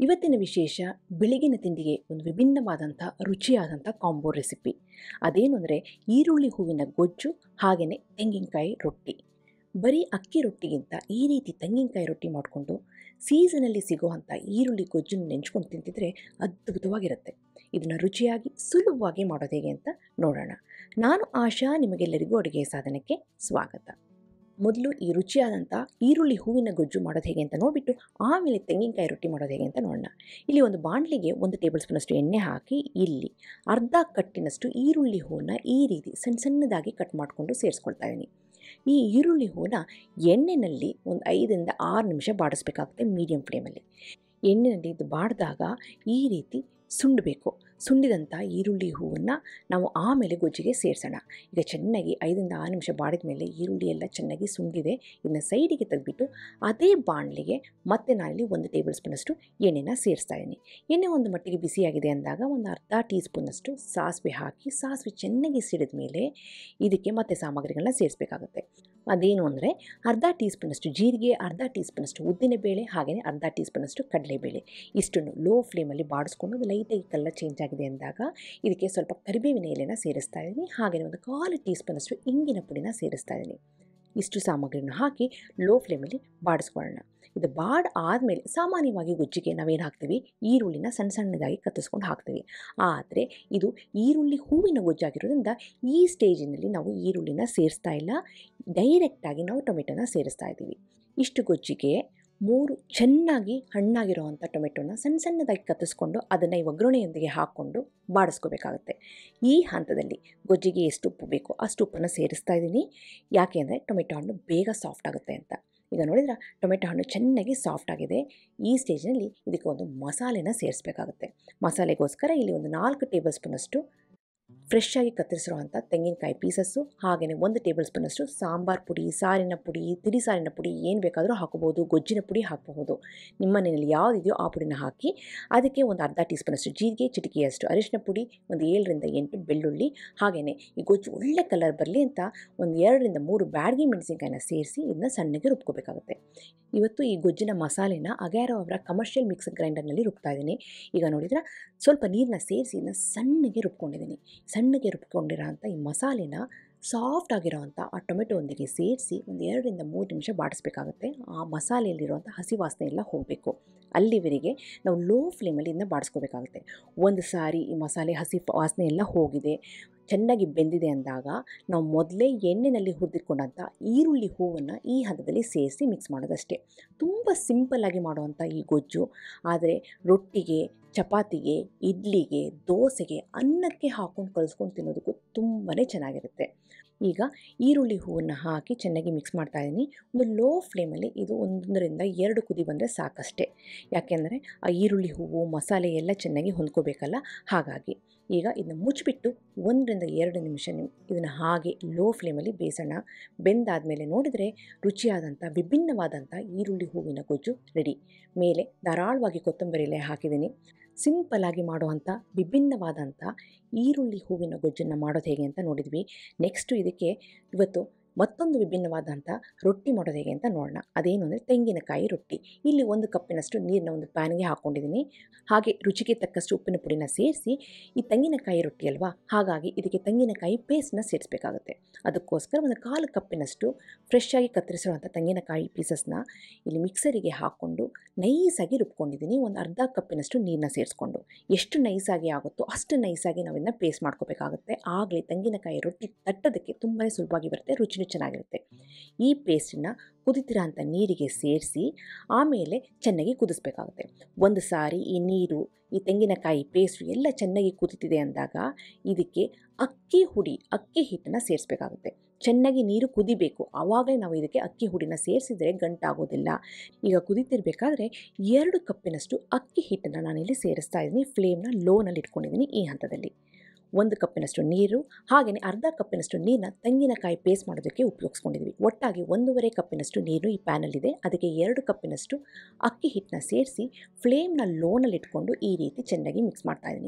ಇವತ್ತಿನ ವಿಶೇಷ ಬೆಳಗಿನ ತಿಂಡಿಗೆ ಒಂದು ವಿಭಿನ್ನವಾದಂಥ ರುಚಿಯಾದಂಥ ಕಾಂಬೋ ರೆಸಿಪಿ ಅದೇನು ಅಂದರೆ ಈರುಳ್ಳಿ ಹೂವಿನ ಗೊಜ್ಜು ಹಾಗೆಯೇ ತೆಂಗಿನಕಾಯಿ ರೊಟ್ಟಿ ಬರೀ ಅಕ್ಕಿ ರೊಟ್ಟಿಗಿಂತ ಈ ರೀತಿ ತೆಂಗಿನಕಾಯಿ ರೊಟ್ಟಿ ಮಾಡಿಕೊಂಡು ಸೀಸನಲ್ಲಿ ಸಿಗುವಂಥ ಈರುಳ್ಳಿ ಗೊಜ್ಜನ್ನು ನೆಂಚ್ಕೊಂಡು ತಿಂತಿದ್ರೆ ಅದ್ಭುತವಾಗಿರುತ್ತೆ ಇದನ್ನು ರುಚಿಯಾಗಿ ಸುಲಭವಾಗಿ ಮಾಡೋದು ಹೇಗೆ ಅಂತ ನೋಡೋಣ ನಾನು ಆಶಾ ನಿಮಗೆಲ್ಲರಿಗೂ ಅಡುಗೆ ಸಾಧನಕ್ಕೆ ಸ್ವಾಗತ ಮೊದಲು ಈ ರುಚಿಯಾದಂಥ ಈರುಳ್ಳಿ ಹೂವಿನ ಗೊಜ್ಜು ಮಾಡೋದು ಹೇಗೆ ಅಂತ ನೋಡಿಬಿಟ್ಟು ಆಮೇಲೆ ತೆಂಗಿನಕಾಯಿ ರೊಟ್ಟಿ ಮಾಡೋದು ಹೇಗೆ ಅಂತ ನೋಡೋಣ ಇಲ್ಲಿ ಒಂದು ಬಾಣಲಿಗೆ ಒಂದು ಟೇಬಲ್ ಸ್ಪೂನಷ್ಟು ಎಣ್ಣೆ ಹಾಕಿ ಇಲ್ಲಿ ಅರ್ಧ ಕಟ್ಟಿನಷ್ಟು ಈರುಳ್ಳಿ ಹೂವನ್ನ ಈ ರೀತಿ ಸಣ್ಣ ಸಣ್ಣದಾಗಿ ಕಟ್ ಮಾಡಿಕೊಂಡು ಸೇರಿಸ್ಕೊಳ್ತಾ ಇದ್ದೀನಿ ಈ ಈರುಳ್ಳಿ ಹೂವನ್ನ ಎಣ್ಣೆಯಲ್ಲಿ ಒಂದು ಐದರಿಂದ ಆರು ನಿಮಿಷ ಬಾಡಿಸ್ಬೇಕಾಗುತ್ತೆ ಮೀಡಿಯಮ್ ಫ್ಲೇಮಲ್ಲಿ ಎಣ್ಣೆಯಲ್ಲಿ ಇದು ಬಾಡಿದಾಗ ಈ ರೀತಿ ಸುಂಡಬೇಕು ಸುಂಡಿದಂಥ ಈರುಳ್ಳಿ ಹೂವನ್ನು ನಾವು ಆಮೇಲೆ ಗೊಜ್ಜಿಗೆ ಸೇರಿಸೋಣ ಈಗ ಚೆನ್ನಾಗಿ ಐದರಿಂದ ಆರು ನಿಮಿಷ ಬಾಡಿದ ಮೇಲೆ ಈರುಳ್ಳಿ ಎಲ್ಲ ಚೆನ್ನಾಗಿ ಸುಂಡಿದೆ ಇದನ್ನ ಸೈಡಿಗೆ ತೆಗೆದ್ಬಿಟ್ಟು ಅದೇ ಬಾಣಲಿಗೆ ಮತ್ತೆ ನಾನಿಲ್ಲಿ ಒಂದು ಟೇಬಲ್ ಸ್ಪೂನಷ್ಟು ಎಣ್ಣೆನ ಸೇರಿಸ್ತಾ ಇದ್ದೀನಿ ಎಣ್ಣೆ ಒಂದು ಮಟ್ಟಿಗೆ ಬಿಸಿಯಾಗಿದೆ ಅಂದಾಗ ಒಂದು ಅರ್ಧ ಟೀ ಸ್ಪೂನಷ್ಟು ಸಾಸಿವೆ ಹಾಕಿ ಸಾಸಿವೆ ಚೆನ್ನಾಗಿ ಸಿಡಿದ ಮೇಲೆ ಇದಕ್ಕೆ ಮತ್ತೆ ಸಾಮಗ್ರಿಗಳನ್ನ ಸೇರಿಸಬೇಕಾಗುತ್ತೆ ಅದೇನು ಅಂದರೆ ಅರ್ಧ ಟೀ ಸ್ಪೂನಷ್ಟು ಜೀರಿಗೆ ಅರ್ಧ ಟೀ ಸ್ಪೂನಷ್ಟು ಉದ್ದಿನಬೇಳೆ ಹಾಗೆಯೇ ಅರ್ಧ ಟೀ ಸ್ಪೂನಷ್ಟು ಕಡಲೆಬೇಳೆ ಇಷ್ಟನ್ನು ಲೋ ಫ್ಲೇಮಲ್ಲಿ ಬಾಡಿಸ್ಕೊಂಡು ಅದು ಲೈಟಾಗಿ ಕಲ್ಲ ಚೇಂಜ್ ಆಗಿದೆ ಅಂದಾಗ ಇದಕ್ಕೆ ಸ್ವಲ್ಪ ಕರಿಬೇವಿನ ಎಲೆನ ಸೇರಿಸ್ತಾ ಇದ್ದೀನಿ ಹಾಗೆಯೇ ಒಂದು ಕಾಲು ಟೀ ಸ್ಪೂನಷ್ಟು ಇಂಗಿನ ಪುಡಿನ ಸೇರಿಸ್ತಾ ಇದ್ದೀನಿ ಇಷ್ಟು ಸಾಮಗ್ರಿನ ಹಾಕಿ ಲೋ ಫ್ಲೇಮಲ್ಲಿ ಬಾಡಿಸ್ಕೊಳ್ಳೋಣ ಇದು ಬಾಡ್ ಆದಮೇಲೆ ಸಾಮಾನ್ಯವಾಗಿ ಗೊಜ್ಜಿಗೆ ನಾವೇನು ಹಾಕ್ತೀವಿ ಈರುಳ್ಳಿನ ಸಣ್ಣ ಸಣ್ಣದಾಗಿ ಕತ್ತಿಸ್ಕೊಂಡು ಹಾಕ್ತೀವಿ ಆದರೆ ಇದು ಈರುಳ್ಳಿ ಹೂವಿನ ಗೊಜ್ಜಾಗಿರೋದ್ರಿಂದ ಈ ಸ್ಟೇಜಿನಲ್ಲಿ ನಾವು ಈರುಳ್ಳಿನ ಸೇರಿಸ್ತಾ ಇಲ್ಲ ಡೈರೆಕ್ಟಾಗಿ ನಾವು ಟೊಮೆಟೊನ ಸೇರಿಸ್ತಾ ಇದ್ದೀವಿ ಇಷ್ಟು ಗೊಜ್ಜಿಗೆ ಮೂರು ಚೆನ್ನಾಗಿ ಹಣ್ಣಾಗಿರೋವಂಥ ಟೊಮೆಟೊನ ಸಣ್ಣ ಸಣ್ಣದಾಗಿ ಕತ್ತಿಸ್ಕೊಂಡು ಅದನ್ನು ಈ ಒಗ್ಗರಣೆಯೊಂದಿಗೆ ಹಾಕ್ಕೊಂಡು ಬಾಡಿಸ್ಕೋಬೇಕಾಗುತ್ತೆ ಈ ಹಂತದಲ್ಲಿ ಗೊಜ್ಜಿಗೆ ಎಷ್ಟು ಉಪ್ಪು ಬೇಕೋ ಅಷ್ಟು ಉಪ್ಪನ್ನು ಸೇರಿಸ್ತಾ ಇದ್ದೀನಿ ಯಾಕೆ ಅಂದರೆ ಟೊಮೆಟೊ ಹಣ್ಣು ಬೇಗ ಸಾಫ್ಟ್ ಆಗುತ್ತೆ ಅಂತ ಈಗ ನೋಡಿದ್ರೆ ಟೊಮೆಟೊ ಹಣ್ಣು ಚೆನ್ನಾಗಿ ಸಾಫ್ಟ್ ಆಗಿದೆ ಈ ಸ್ಟೇಜ್ನಲ್ಲಿ ಇದಕ್ಕೆ ಒಂದು ಮಸಾಲೆನ ಸೇರಿಸ್ಬೇಕಾಗುತ್ತೆ ಮಸಾಲೆಗೋಸ್ಕರ ಇಲ್ಲಿ ಒಂದು ನಾಲ್ಕು ಟೇಬಲ್ ಸ್ಪೂನಷ್ಟು ಫ್ರೆಶ್ ಆಗಿ ಕತ್ತರಿಸಿರುವಂಥ ತೆಂಗಿನಕಾಯಿ ಪೀಸಸ್ಸು ಹಾಗೆಯೇ ಒಂದು ಟೇಬಲ್ ಸ್ಪೂನಷ್ಟು ಸಾಂಬಾರು ಪುಡಿ ಸಾರಿನ ಪುಡಿ ತಿಳಿ ಸಾರಿನ ಪುಡಿ ಏನು ಬೇಕಾದರೂ ಹಾಕೋಬೋದು ಗೊಜ್ಜಿನ ಪುಡಿ ಹಾಕಬಹುದು ನಿಮ್ಮ ಮನೆಯಲ್ಲಿ ಯಾವುದಿದೆಯೋ ಆ ಪುಡಿನ ಹಾಕಿ ಅದಕ್ಕೆ ಒಂದು ಅರ್ಧ ಟೀ ಸ್ಪೂನಷ್ಟು ಜೀರಿಗೆ ಚಿಟಿಕೆಯಷ್ಟು ಅರಿಶಿನ ಪುಡಿ ಒಂದು ಏಳರಿಂದ ಎಂಟು ಬೆಳ್ಳುಳ್ಳಿ ಹಾಗೆಯೇ ಈ ಗೊಜ್ಜು ಒಳ್ಳೆ ಕಲರ್ ಬರಲಿ ಅಂತ ಒಂದು ಎರಡರಿಂದ ಮೂರು ಬ್ಯಾಡಗಿ ಮೆಣಸಿನ್ಕಾಯಿನ ಸೇರಿಸಿ ಇದನ್ನ ಸಣ್ಣಗೆ ರುಬ್ಕೋಬೇಕಾಗುತ್ತೆ ಇವತ್ತು ಈ ಗೊಜ್ಜಿನ ಮಸಾಲೆನ ಅಗ್ಯಾರೋ ಅವರ ಕಮರ್ಷಿಯಲ್ ಮಿಕ್ಸರ್ ಗ್ರೈಂಡರ್ನಲ್ಲಿ ರುಬ್ತಾ ಇದ್ದೀನಿ ಈಗ ನೋಡಿದ್ರೆ ಸ್ವಲ್ಪ ನೀರನ್ನ ಸೇರಿಸಿ ಇದನ್ನ ಸಣ್ಣಗೆ ರುಬ್ಕೊಂಡಿದ್ದೀನಿ ಸಣ್ಣಗೆ ರುಬ್ಕೊಂಡಿರೋ ಅಂಥ ಈ ಮಸಾಲೆನ ಸಾಫ್ಟ್ ಆಗಿರೋವಂಥ ಆ ಟೊಮೆಟೊಂದಿಗೆ ಸೇರಿಸಿ ಒಂದು ಎರಡರಿಂದ ಮೂರು ನಿಮಿಷ ಬಾಡಿಸ್ಬೇಕಾಗುತ್ತೆ ಆ ಮಸಾಲೆಯಲ್ಲಿರುವಂಥ ಹಸಿ ವಾಸನೆ ಎಲ್ಲ ಹೋಗಬೇಕು ಅಲ್ಲಿವರೆಗೆ ನಾವು ಲೋ ಫ್ಲೇಮಲ್ಲಿ ಇದನ್ನ ಬಾಡಿಸ್ಕೋಬೇಕಾಗುತ್ತೆ ಒಂದು ಸಾರಿ ಈ ಮಸಾಲೆ ಹಸಿ ವಾಸನೆ ಎಲ್ಲ ಹೋಗಿದೆ ಚೆನ್ನಾಗಿ ಬೆಂದಿದೆ ಅಂದಾಗ ನಾವು ಮೊದಲೇ ಎಣ್ಣೆಯಲ್ಲಿ ಹುರಿದಿಟ್ಕೊಂಡಂಥ ಈರುಳ್ಳಿ ಹೂವನ್ನು ಈ ಹಂತದಲ್ಲಿ ಸೇರಿಸಿ ಮಿಕ್ಸ್ ಮಾಡೋದಷ್ಟೇ ತುಂಬ ಸಿಂಪಲ್ಲಾಗಿ ಮಾಡುವಂಥ ಈ ಗೊಜ್ಜು ಆದರೆ ರೊಟ್ಟಿಗೆ ಚಪಾತಿಗೆ ಇಡ್ಲಿಗೆ ದೋಸೆಗೆ ಅನ್ನಕ್ಕೆ ಹಾಕ್ಕೊಂಡು ಕಲಿಸ್ಕೊಂಡು ತಿನ್ನೋದಕ್ಕೂ ತುಂಬಾ ಚೆನ್ನಾಗಿರುತ್ತೆ ಈಗ ಈರುಳ್ಳಿ ಹೂವನ್ನು ಹಾಕಿ ಚೆನ್ನಾಗಿ ಮಿಕ್ಸ್ ಮಾಡ್ತಾ ಇದ್ದೀನಿ ಒಂದು ಲೋ ಫ್ಲೇಮಲ್ಲಿ ಇದು ಒಂದರಿಂದ ಎರಡು ಕುದಿ ಬಂದರೆ ಸಾಕಷ್ಟೇ ಯಾಕೆಂದರೆ ಆ ಈರುಳ್ಳಿ ಹೂವು ಮಸಾಲೆ ಎಲ್ಲ ಚೆನ್ನಾಗಿ ಹೊಂದ್ಕೋಬೇಕಲ್ಲ ಹಾಗಾಗಿ ಈಗ ಇದನ್ನ ಮುಚ್ಚಿಬಿಟ್ಟು ಒಂದರಿಂದ ಎರಡು ನಿಮಿಷ ನಿಮ್ ಇದನ್ನು ಹಾಗೆ ಲೋ ಫ್ಲೇಮಲ್ಲಿ ಬೇಯಿಸೋಣ ಬೆಂದಾದಮೇಲೆ ನೋಡಿದರೆ ರುಚಿಯಾದಂಥ ವಿಭಿನ್ನವಾದಂಥ ಈರುಳ್ಳಿ ಹೂವಿನ ಗೊಜ್ಜು ರೆಡಿ ಮೇಲೆ ಧಾರಾಳವಾಗಿ ಕೊತ್ತಂಬರಿ ಎಲೆ ಹಾಕಿದ್ದೀನಿ ಸಿಂಪಲ್ಲಾಗಿ ಮಾಡುವಂಥ ವಿಭಿನ್ನವಾದಂಥ ಈರುಳ್ಳಿ ಹೂವಿನ ಗೊಜ್ಜನ್ನು ಮಾಡೋದು ಹೇಗೆ ಅಂತ ನೋಡಿದ್ವಿ ನೆಕ್ಸ್ಟು ಇದಕ್ಕೆ ಇವತ್ತು ಮತ್ತೊಂದು ವಿಭಿನ್ನವಾದಂಥ ರೊಟ್ಟಿ ಮಾಡೋದು ಹೇಗೆ ಅಂತ ನೋಡೋಣ ಅದೇನು ಅಂದರೆ ತೆಂಗಿನಕಾಯಿ ರೊಟ್ಟಿ ಇಲ್ಲಿ ಒಂದು ಕಪ್ಪಿನಷ್ಟು ನೀರನ್ನ ಒಂದು ಪ್ಯಾನ್ಗೆ ಹಾಕ್ಕೊಂಡಿದ್ದೀನಿ ಹಾಗೆ ರುಚಿಗೆ ತಕ್ಕಷ್ಟು ಉಪ್ಪಿನ ಪುಡಿನ ಸೇರಿಸಿ ಈ ತೆಂಗಿನಕಾಯಿ ರೊಟ್ಟಿ ಅಲ್ವಾ ಹಾಗಾಗಿ ಇದಕ್ಕೆ ತೆಂಗಿನಕಾಯಿ ಪೇಸ್ಟ್ನ ಸೇರಿಸಬೇಕಾಗುತ್ತೆ ಅದಕ್ಕೋಸ್ಕರ ಒಂದು ಕಾಲು ಕಪ್ಪಿನಷ್ಟು ಫ್ರೆಶ್ ಆಗಿ ಕತ್ತರಿಸಿರುವಂಥ ತೆಂಗಿನಕಾಯಿ ಪೀಸಸ್ನ ಇಲ್ಲಿ ಮಿಕ್ಸರಿಗೆ ಹಾಕ್ಕೊಂಡು ನೈಸಾಗಿ ರುಬ್ಕೊಂಡಿದ್ದೀನಿ ಒಂದು ಅರ್ಧ ಕಪ್ಪಿನಷ್ಟು ನೀರನ್ನ ಸೇರಿಸ್ಕೊಂಡು ಎಷ್ಟು ನೈಸಾಗಿ ಆಗುತ್ತೋ ಅಷ್ಟು ನೈಸಾಗಿ ನಾವು ಇದನ್ನ ಪೇಸ್ಟ್ ಮಾಡ್ಕೋಬೇಕಾಗುತ್ತೆ ಆಗಲೇ ತೆಂಗಿನಕಾಯಿ ರೊಟ್ಟಿ ತಟ್ಟೋದಕ್ಕೆ ತುಂಬಾ ಸುಲಭವಾಗಿ ಬರುತ್ತೆ ರುಚಿನೂ ಚೆನ್ನಾಗಿರುತ್ತೆ ಈ ಪೇಸ್ಟನ್ನ ಕುದಿತಿರೋ ಅಂಥ ನೀರಿಗೆ ಸೇರಿಸಿ ಆಮೇಲೆ ಚೆನ್ನಾಗಿ ಕುದಿಸ್ಬೇಕಾಗುತ್ತೆ ಒಂದು ಸಾರಿ ಈ ನೀರು ಈ ತೆಂಗಿನಕಾಯಿ ಪೇಸ್ಟು ಎಲ್ಲ ಚೆನ್ನಾಗಿ ಕುದಿತಿದೆ ಅಂದಾಗ ಇದಕ್ಕೆ ಅಕ್ಕಿ ಹುಡಿ ಅಕ್ಕಿ ಹಿಟ್ಟನ್ನು ಸೇರಿಸ್ಬೇಕಾಗುತ್ತೆ ಚೆನ್ನಾಗಿ ನೀರು ಕುದಿಬೇಕು ಆವಾಗಲೇ ನಾವು ಇದಕ್ಕೆ ಅಕ್ಕಿ ಹುಡಿನ ಸೇರಿಸಿದರೆ ಗಂಟಾಗೋದಿಲ್ಲ ಈಗ ಕುದಿತಿರ್ಬೇಕಾದ್ರೆ ಎರಡು ಕಪ್ಪಿನಷ್ಟು ಅಕ್ಕಿ ಹಿಟ್ಟನ್ನು ನಾನಿಲ್ಲಿ ಸೇರಿಸ್ತಾ ಇದ್ದೀನಿ ಫ್ಲೇಮ್ನ ಲೋನಲ್ಲಿ ಇಟ್ಕೊಂಡಿದ್ದೀನಿ ಈ ಹಂತದಲ್ಲಿ ಒಂದು ಕಪ್ಪಿನಷ್ಟು ನೀರು ಹಾಗೆಯೇ ಅರ್ಧ ಕಪ್ಪಿನಷ್ಟು ನೀರನ್ನ ತೆಂಗಿನಕಾಯಿ ಪೇಸ್ಟ್ ಮಾಡೋದಕ್ಕೆ ಉಪಯೋಗಿಸ್ಕೊಂಡಿದ್ವಿ ಒಟ್ಟಾಗಿ ಒಂದೂವರೆ ಕಪ್ಪಿನಷ್ಟು ನೀರು ಈ ಪ್ಯಾನಲ್ಲಿದೆ ಅದಕ್ಕೆ ಎರಡು ಕಪ್ಪಿನಷ್ಟು ಅಕ್ಕಿ ಹಿಟ್ಟನ್ನ ಸೇರಿಸಿ ಫ್ಲೇಮ್ನ ಲೋನಲ್ಲಿ ಇಟ್ಕೊಂಡು ಈ ರೀತಿ ಚೆನ್ನಾಗಿ ಮಿಕ್ಸ್ ಮಾಡ್ತಾ ಇದ್ದೀನಿ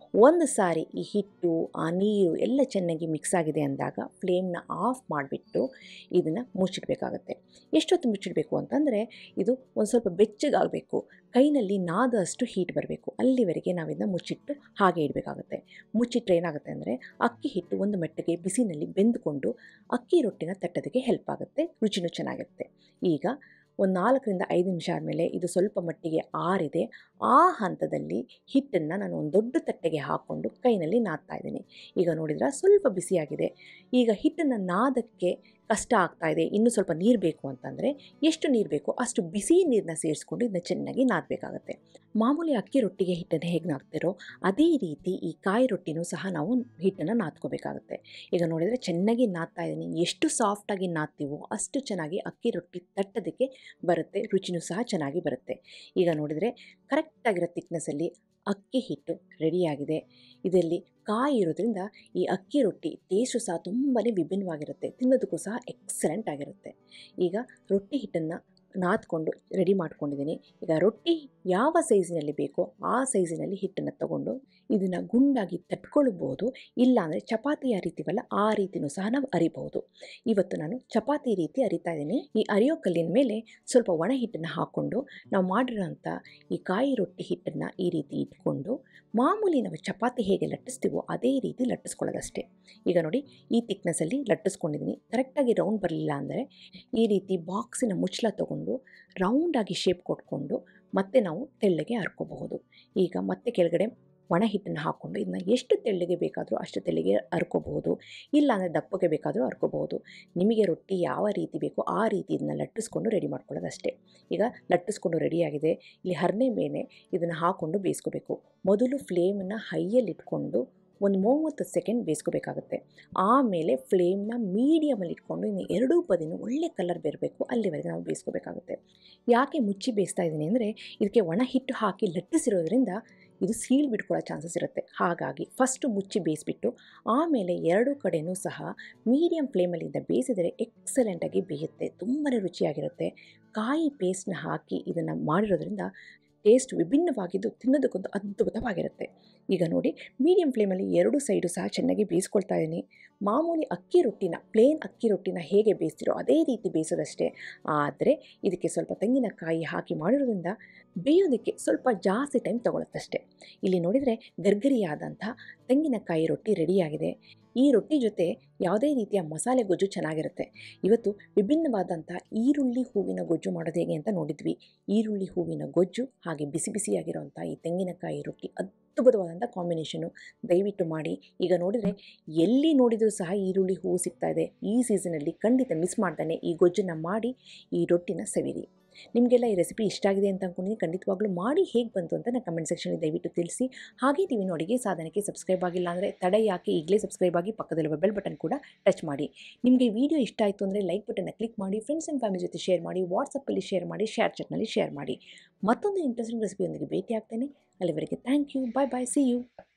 ಒಂದು ಸಾರಿ ಈ ಹಿಟ್ಟು ಆ ನೀರು ಎಲ್ಲ ಚೆನ್ನಾಗಿ ಮಿಕ್ಸ್ ಆಗಿದೆ ಅಂದಾಗ ಫ್ಲೇಮ್ನ ಆಫ್ ಮಾಡಿಬಿಟ್ಟು ಇದನ್ನು ಮುಚ್ಚಿಡಬೇಕಾಗತ್ತೆ ಎಷ್ಟೊತ್ತು ಮುಚ್ಚಿಡಬೇಕು ಅಂತಂದರೆ ಇದು ಒಂದು ಸ್ವಲ್ಪ ಬೆಚ್ಚಗಾಗಬೇಕು ಕೈನಲ್ಲಿ ನಾದಷ್ಟು ಹೀಟ್ ಬರಬೇಕು ಅಲ್ಲಿವರೆಗೆ ನಾವು ಇದನ್ನ ಮುಚ್ಚಿಟ್ಟು ಹಾಗೆ ಇಡಬೇಕಾಗುತ್ತೆ ಮುಚ್ಚಿಟ್ರೆ ಏನಾಗುತ್ತೆ ಅಂದರೆ ಅಕ್ಕಿ ಹಿಟ್ಟು ಒಂದು ಮೆಟ್ಟಗೆ ಬಿಸಿನಲ್ಲಿ ಬೆಂದುಕೊಂಡು ಅಕ್ಕಿ ರೊಟ್ಟಿನ ತಟ್ಟೋದಕ್ಕೆ ಹೆಲ್ಪ್ ಆಗುತ್ತೆ ರುಚಿನೂ ಚೆನ್ನಾಗಿರುತ್ತೆ ಈಗ ಒಂದು ನಾಲ್ಕರಿಂದ ಐದು ನಿಮಿಷ ಆದಮೇಲೆ ಇದು ಸ್ವಲ್ಪ ಮಟ್ಟಿಗೆ ಆರಿದೆ ಆ ಹಂತದಲ್ಲಿ ಹಿಟ್ಟನ್ನು ನಾನು ಒಂದು ದೊಡ್ಡ ತಟ್ಟೆಗೆ ಹಾಕ್ಕೊಂಡು ಕೈನಲ್ಲಿ ನಾದ್ತಾ ಇದ್ದೀನಿ ಈಗ ನೋಡಿದ್ರೆ ಸ್ವಲ್ಪ ಬಿಸಿಯಾಗಿದೆ ಈಗ ಹಿಟ್ಟನ್ನು ನಾದಕ್ಕೆ ಕಷ್ಟ ಆಗ್ತಾ ಇದೆ ಇನ್ನೂ ಸ್ವಲ್ಪ ನೀರು ಬೇಕು ಅಂತಂದರೆ ಎಷ್ಟು ನೀರು ಬೇಕೋ ಅಷ್ಟು ಬಿಸಿ ನೀರನ್ನ ಸೇರಿಸ್ಕೊಂಡು ಇದನ್ನ ಚೆನ್ನಾಗಿ ನಾದಬೇಕಾಗತ್ತೆ ಮಾಮೂಲಿ ಅಕ್ಕಿ ರೊಟ್ಟಿಗೆ ಹಿಟ್ಟನ್ನು ಹೇಗೆ ನಾದ್ತಿರೋ ಅದೇ ರೀತಿ ಈ ಕಾಯಿ ರೊಟ್ಟಿನೂ ಸಹ ನಾವು ಹಿಟ್ಟನ್ನು ನಾದ್ಕೋಬೇಕಾಗತ್ತೆ ಈಗ ನೋಡಿದರೆ ಚೆನ್ನಾಗಿ ನಾದ್ತಾ ಇದ್ದೀನಿ ಎಷ್ಟು ಸಾಫ್ಟಾಗಿ ನಾದ್ತೀವೋ ಅಷ್ಟು ಚೆನ್ನಾಗಿ ಅಕ್ಕಿ ರೊಟ್ಟಿ ತಟ್ಟೋದಕ್ಕೆ ಬರುತ್ತೆ ರುಚಿನೂ ಸಹ ಚೆನ್ನಾಗಿ ಬರುತ್ತೆ ಈಗ ನೋಡಿದರೆ ಕರೆಕ್ಟಾಗಿರೋ ತಿಕ್ನೆಸ್ಸಲ್ಲಿ ಅಕ್ಕಿ ಹಿಟ್ಟು ರೆಡಿಯಾಗಿದೆ ಇದರಲ್ಲಿ ಕಾಯಿ ಇರೋದ್ರಿಂದ ಈ ಅಕ್ಕಿ ರೊಟ್ಟಿ ಟೇಸ್ಟು ಸಹ ತುಂಬಾ ವಿಭಿನ್ನವಾಗಿರುತ್ತೆ ತಿನ್ನೋದಕ್ಕೂ ಸಹ ಎಕ್ಸಲೆಂಟ್ ಆಗಿರುತ್ತೆ ಈಗ ರೊಟ್ಟಿ ಹಿಟ್ಟನ್ನು ನಾದ್ಕೊಂಡು ರೆಡಿ ಮಾಡ್ಕೊಂಡಿದ್ದೀನಿ ಈಗ ರೊಟ್ಟಿ ಯಾವ ಸೈಜಿನಲ್ಲಿ ಬೇಕೋ ಆ ಸೈಜಿನಲ್ಲಿ ಹಿಟ್ಟನ್ನು ತಗೊಂಡು ಇದನ್ನು ಗುಂಡಾಗಿ ತಟ್ಕೊಳ್ಬೋದು ಇಲ್ಲಾಂದರೆ ಚಪಾತಿ ಅರಿತೀವಲ್ಲ ಆ ರೀತಿನೂ ಸಹ ನಾವು ಅರಿಬಹುದು ಇವತ್ತು ನಾನು ಚಪಾತಿ ರೀತಿ ಅರಿತಾ ಇದ್ದೀನಿ ಈ ಅರಿಯೋ ಕಲ್ಲಿನ ಮೇಲೆ ಸ್ವಲ್ಪ ಒಣ ಹಿಟ್ಟನ್ನು ಹಾಕ್ಕೊಂಡು ನಾವು ಮಾಡಿರೋಂಥ ಈ ಕಾಯಿ ರೊಟ್ಟಿ ಹಿಟ್ಟನ್ನು ಈ ರೀತಿ ಇಟ್ಕೊಂಡು ಮಾಮೂಲಿ ನಾವು ಚಪಾತಿ ಹೇಗೆ ಲಟ್ಟಿಸ್ತೀವೋ ಅದೇ ರೀತಿ ಲಟ್ಟಿಸ್ಕೊಳ್ಳೋದಷ್ಟೇ ಈಗ ನೋಡಿ ಈ ತಿಕ್ನೆಸ್ಸಲ್ಲಿ ಲಟ್ಟಿಸ್ಕೊಂಡಿದ್ದೀನಿ ಕರೆಕ್ಟಾಗಿ ರೌಂಡ್ ಬರಲಿಲ್ಲ ಅಂದರೆ ಈ ರೀತಿ ಬಾಕ್ಸಿನ ಮುಚ್ಚಳ ತಗೊಂಡು ರೌಂಡಾಗಿ ಶೇಪ್ ಕೊಟ್ಕೊಂಡು ಮತ್ತೆ ನಾವು ತೆಳ್ಳಗೆ ಹರ್ಕೋಬಹುದು ಈಗ ಮತ್ತೆ ಕೆಳಗಡೆ ಒಣ ಹಿಟ್ಟನ್ನು ಹಾಕ್ಕೊಂಡು ಇದನ್ನ ಎಷ್ಟು ತೆಳ್ಳಗೆ ಬೇಕಾದರೂ ಅಷ್ಟು ತೆಳ್ಳಗೆ ಹರ್ಕೋಬಹುದು ಇಲ್ಲಾಂದರೆ ದಪ್ಪಗೆ ಬೇಕಾದರೂ ಹರ್ಕೋಬಹುದು ನಿಮಗೆ ರೊಟ್ಟಿ ಯಾವ ರೀತಿ ಬೇಕೋ ಆ ರೀತಿ ಇದನ್ನ ಲಟ್ಟಿಸ್ಕೊಂಡು ರೆಡಿ ಮಾಡ್ಕೊಳ್ಳೋದಷ್ಟೇ ಈಗ ಲಟ್ಟಿಸ್ಕೊಂಡು ರೆಡಿಯಾಗಿದೆ ಇಲ್ಲಿ ಹರನೆ ಮೇಲೆ ಇದನ್ನು ಹಾಕ್ಕೊಂಡು ಬೇಯಿಸ್ಕೋಬೇಕು ಮೊದಲು ಫ್ಲೇಮನ್ನು ಹೈಯಲ್ಲಿ ಇಟ್ಕೊಂಡು ಒಂದು ಮೂವತ್ತು ಸೆಕೆಂಡ್ ಬೇಯಿಸ್ಕೋಬೇಕಾಗುತ್ತೆ ಆಮೇಲೆ ಫ್ಲೇಮ್ನ ಮೀಡಿಯಮಲ್ಲಿ ಇಟ್ಕೊಂಡು ಇನ್ನು ಎರಡೂ ಬದಿನೂ ಒಳ್ಳೆ ಕಲರ್ ಬರಬೇಕು ಅಲ್ಲಿವರೆಗೆ ನಾವು ಬೇಯಿಸ್ಕೋಬೇಕಾಗುತ್ತೆ ಯಾಕೆ ಮುಚ್ಚಿ ಬೇಯಿಸ್ತಾ ಇದ್ದೀನಿ ಅಂದರೆ ಇದಕ್ಕೆ ಒಣ ಹಿಟ್ಟು ಹಾಕಿ ಲಟ್ಟಿಸಿರೋದ್ರಿಂದ ಇದು ಸೀಲ್ ಬಿಟ್ಕೊಳ್ಳೋ ಚಾನ್ಸಸ್ ಇರುತ್ತೆ ಹಾಗಾಗಿ ಫಸ್ಟು ಮುಚ್ಚಿ ಬೇಯಿಸ್ಬಿಟ್ಟು ಆಮೇಲೆ ಎರಡೂ ಕಡೆಯೂ ಸಹ ಮೀಡಿಯಮ್ ಫ್ಲೇಮಲ್ಲಿಂದ ಬೇಯಿಸಿದರೆ ಎಕ್ಸಲೆಂಟಾಗಿ ಬೇಯುತ್ತೆ ತುಂಬಾ ರುಚಿಯಾಗಿರುತ್ತೆ ಕಾಯಿ ಪೇಸ್ಟ್ನ ಹಾಕಿ ಇದನ್ನು ಮಾಡಿರೋದ್ರಿಂದ ಟೇಸ್ಟ್ ವಿಭಿನ್ನವಾಗಿದ್ದು ತಿನ್ನೋದಕ್ಕೊಂದು ಅದ್ಭುತವಾಗಿರುತ್ತೆ ಈಗ ನೋಡಿ ಮೀಡಿಯಮ್ ಫ್ಲೇಮಲ್ಲಿ ಎರಡು ಸೈಡು ಸಹ ಚೆನ್ನಾಗಿ ಬೇಯಿಸ್ಕೊಳ್ತಾ ಇದ್ದೀನಿ ಮಾಮೂಲಿ ಅಕ್ಕಿ ರೊಟ್ಟಿನ ಪ್ಲೇನ್ ಅಕ್ಕಿ ರೊಟ್ಟಿನ ಹೇಗೆ ಬೇಯಿಸ್ತಿರೋ ಅದೇ ರೀತಿ ಬೇಯಿಸೋದಷ್ಟೇ ಆದರೆ ಇದಕ್ಕೆ ಸ್ವಲ್ಪ ತೆಂಗಿನಕಾಯಿ ಹಾಕಿ ಮಾಡಿರೋದ್ರಿಂದ ಬೇಯೋದಕ್ಕೆ ಸ್ವಲ್ಪ ಜಾಸ್ತಿ ಟೈಮ್ ತೊಗೊಳುತ್ತಷ್ಟೇ ಇಲ್ಲಿ ನೋಡಿದರೆ ಗರ್ಗರಿಯಾದಂಥ ತೆಂಗಿನಕಾಯಿ ರೊಟ್ಟಿ ರೆಡಿಯಾಗಿದೆ ಈ ರೊಟ್ಟಿ ಜೊತೆ ಯಾವುದೇ ರೀತಿಯ ಮಸಾಲೆ ಗೊಜ್ಜು ಚೆನ್ನಾಗಿರುತ್ತೆ ಇವತ್ತು ವಿಭಿನ್ನವಾದಂಥ ಈರುಳ್ಳಿ ಹೂವಿನ ಗೊಜ್ಜು ಮಾಡೋದು ಹೇಗೆ ಅಂತ ನೋಡಿದ್ವಿ ಈರುಳ್ಳಿ ಹೂವಿನ ಗೊಜ್ಜು ಹಾಗೆ ಬಿಸಿ ಬಿಸಿಯಾಗಿರೋಂಥ ಈ ತೆಂಗಿನಕಾಯಿ ರೊಟ್ಟಿ ಅದ್ಭುತವಾದಂಥ ಕಾಂಬಿನೇಷನು ದಯವಿಟ್ಟು ಮಾಡಿ ಈಗ ನೋಡಿದರೆ ಎಲ್ಲಿ ನೋಡಿದರೂ ಸಹ ಈರುಳ್ಳಿ ಹೂವು ಸಿಗ್ತಾ ಇದೆ ಈ ಸೀಸನಲ್ಲಿ ಖಂಡಿತ ಮಿಸ್ ಮಾಡ್ತಾನೆ ಈ ಗೊಜ್ಜನ್ನು ಮಾಡಿ ಈ ರೊಟ್ಟಿನ ಸವಿರಿ ನಿಮಗೆಲ್ಲ ಈ ರೆಸಿಪಿ ಇಷ್ಟ ಆಗಿದೆ ಅಂತ ಅಂದ್ಕೊಂಡಿದ್ದೀನಿ ಖಂಡಿತವಾಗ್ಲೂ ಮಾಡಿ ಹೇಗೆ ಬಂತು ಅಂತ ನಾನು ಕಮೆಂಟ್ ಸೆಕ್ಷನಲ್ಲಿ ದಯವಿಟ್ಟು ತಿಳಿಸಿ ಹಾಗೆ ನೀವು ಇನ್ನೂ ಅಡುಗೆ ಸಾಧನಕ್ಕೆ ಸಬ್ಸ್ಕ್ರೈಬ್ ಆಗಿಲ್ಲ ಅಂದರೆ ತಡೆ ಯಾಕೆ ಈಗಲೇ ಸಬ್ಸ್ಕ್ರೈಬ್ ಆಗಿ ಪಕ್ಕದಲ್ಲಿರುವ ಬೆಲ್ ಬಟನ್ ಕೂಡ ಟಚ್ ಮಾಡಿ ನಿಮಗೆ ವಿಡಿಯೋ ಇಷ್ಟ ಆಯಿತು ಅಂದರೆ ಲೈಕ್ ಬಟನ್ನ ಕ್ಲಿಕ್ ಮಾಡಿ ಫ್ರೆಂಡ್ಸ್ ಆ್ಯಂಡ್ ಫ್ಯಾಮಿಲಿ ಜೊತೆ ಶೇರ್ ಮಾಡಿ ವಾಟ್ಸಪ್ಪಲ್ಲಿ ಶೇರ್ ಮಾಡಿ ಶೇರ್ ಚಾಟ್ನಲ್ಲಿ ಶೇರ್ ಮಾಡಿ ಮತ್ತೊಂದು ಇಂಟ್ರೆಸ್ಟಿಂಗ್ ರೆಸಿಪಿಯೊಂದಿಗೆ ಭೇಟಿ ಆಗ್ತೇನೆ ಅಲ್ಲಿವರೆಗೆ thank you bye bye see you